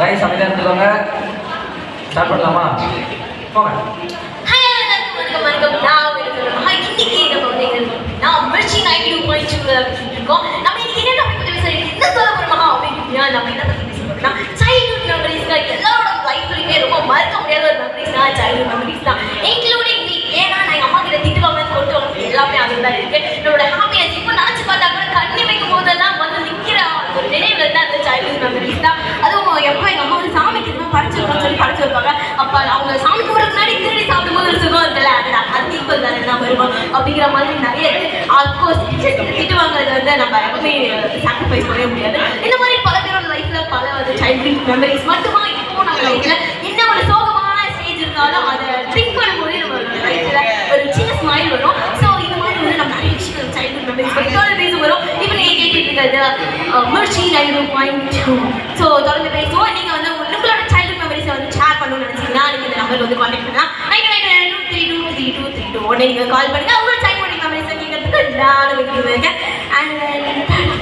guys அமைதியாக இருந்துக்கோங்க start பண்ணலாமா போங்க ஹாய் எல்லாருக்கும் வணக்கம் வணக்கம் நான் இருக்கிறேன் ஹாய் இன்னைக்கு நம்ம வந்து எங்க இருக்கோம் நான் Mirchi ninety two point two இருக்கோம் நம்ம இன்னைக்கு என்ன டாபிக் பற்றி பேச என்ன சொல்ல போறோமா அப்படின்னா நம்ம என்ன பற்றி பேச போறோம்னா சைல்ட்ஹுட் மெமரிஸ் தான் எல்லாரோட லைஃப்லயுமே ரொம்ப மறக்க முடியாத ஒரு மெமரிஸ் தான் சைல்ட்ஹுட் மெமரிஸ் தான் இன்க்ளூடிங் மீ ஏன்னா நான் எங்க அம்மா கிட்ட திட்டு வாங்க கொண்டு வாங்க எல்லாமே அதில் தான் இருக்கு என்னோட ஹாப்பினஸ் இப்போ நினச்சி பார்த்தா கூட கண்ணி வைக்கும் போதெல்லாம் வந்து நிற்கிற ஒரு நினைவுல தான் அந்த சைல்ட்ஹுட் மெமரிஸ் தான் அதுவும் எப்போ எங்க அம்மா வந்து சாமிக்கு எதுவும் படைச்சு வைக்கணும்னு சொல்லி படைச்சு வைப்பாங்க அப்ப அவங்க சாமி கும்பிட்றதுக்கு முன்னாடி திருடி சாப்பிடும்போது ஒரு சுகம் இருக்குல்ல அதுதான் அது ஈக்குவல் தானே தான் வருவோம் அப்படிங்கிற மாதிரி நிறைய இருக்கு அப்கோர்ஸ் திட்டு வாங்குறது வந்து நம்ம எப்பவுமே சாக்ரிஃபைஸ் பண்ணவே முடியாது இந்த மாதிரி பல பேரோட லைஃப்ல பல வந்து சைல்ட்ஹுட் மெமரிஸ் மட்டுமா இப்போ நம்ம லைஃப்ல என்ன ஒரு சோகமான ஸ்டேஜ் இருந்தாலும் அதை ட்ரிங்க் பண்ணும்போது நம்ம லைஃப்ல ஒரு சின்ன ஸ்மைல் வரும் ஸோ இந்த மாதிரி வந்து நம்ம நிறைய விஷயங்கள் சைல்ட்ஹுட் மெமரிஸ் பற்றி தொடர்ந்து பேச வரும் இப்போ நீங்கள் கேட்டுட்டு இருக்கிறது Mirchi nine point two so தொடர்ந்து பேசுவோம் நீங்கள் வந்து உங்களோட சைல்ட்ஹுட் மெமரிஸை வந்து ஷேர் பண்ணணும்னு நினச்சிங்கன்னா நீங்கள் இந்த நம்பர் வந்து காண்டாக்ட் பண்ணலாம் nine nine nine two three two three two three two உடனே நீங்கள் கால் பண்ணுங்கள் உங்களோட சைல்ட்ஹுட் மெமரிஸை கேட்கறதுக்கு நான் வெயிட் பண்ணுவேன் அண்ட்